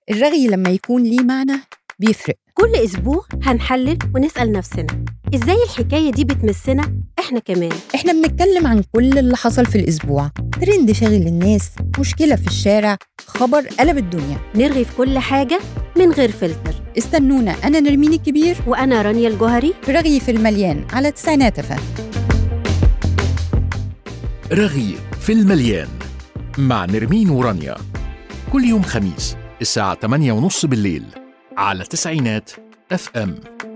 الرغي لما يكون ليه معنى بيفرق كل أسبوع هنحلل ونسأل نفسنا إزاي الحكاية دي بتمسنا إحنا كمان احنا بنتكلم عن كل اللي حصل في الأسبوع ترند شاغل الناس مشكلة في الشارع خبر قلب الدنيا نرغي في كل حاجة من غير فلتر استنونا أنا نرمين الكبير وأنا رانيا الجوهري في رغي في المليان على تسعينات فهم رغي في المليان مع نرمين ورانيا كل يوم خميس الساعة 8:30 بالليل على تسعينات اف ام